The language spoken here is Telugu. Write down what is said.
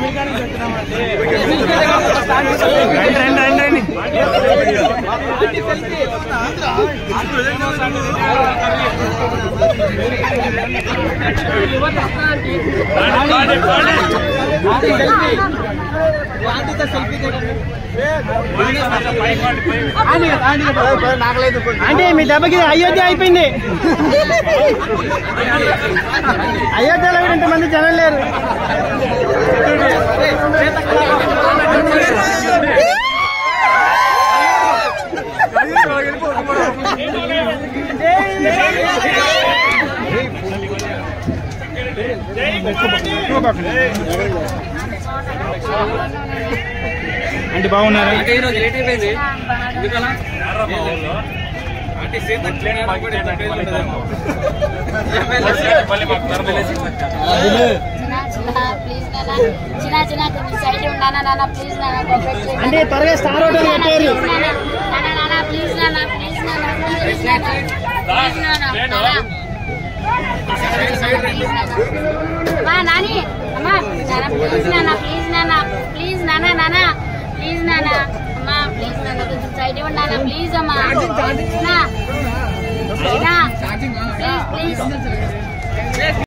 రండి రండి రండి అంటే మీ దెబ్బకి అయోధ్య అయిపోయింది అయోధ్యలో కూడా ఇంతమంది జనం లేరు అంటే బాగున్నారా అంటే ఈరోజు లేట్ అయిపోయింది ఎందుకలా అంటే సేమ్ అట్లనే కూడా ఇంత టేస్ట్ ఉండదేమో. మళ్ళీ మాకు తరబలేసి చిన్న చిన్న ప్లీజ్ నాన్న చిన్న చిన్న కొంచెం సైడ్ ఉన్నానా నాన్న ప్లీజ్ నాన్న కోఆపరేట్ చేయండి అంటే త్వరగా స్టార్ హోటల్ పెట్టారు నాన్న నాన్న ప్లీజ్ నాన్న ప్లీజ్ నాన్న ప్లీజ్ నాన్న ప్లీజ్ నాన్న నాన్న అమ్మా నాని అమ్మా నాన్న ప్లీజ్ నాన్న ప్లీజ్ నాన్న ప్లీజ్ నాన్న నాన్న ప్లీజ్ నాన్న అమ్మా ప్లీజ్ నాన్న కొంచెం సైడ్ ఇవ్వండి నాన్న ప్లీజ్ అమ్మా నా నా ప్లీజ్ ప్లీజ్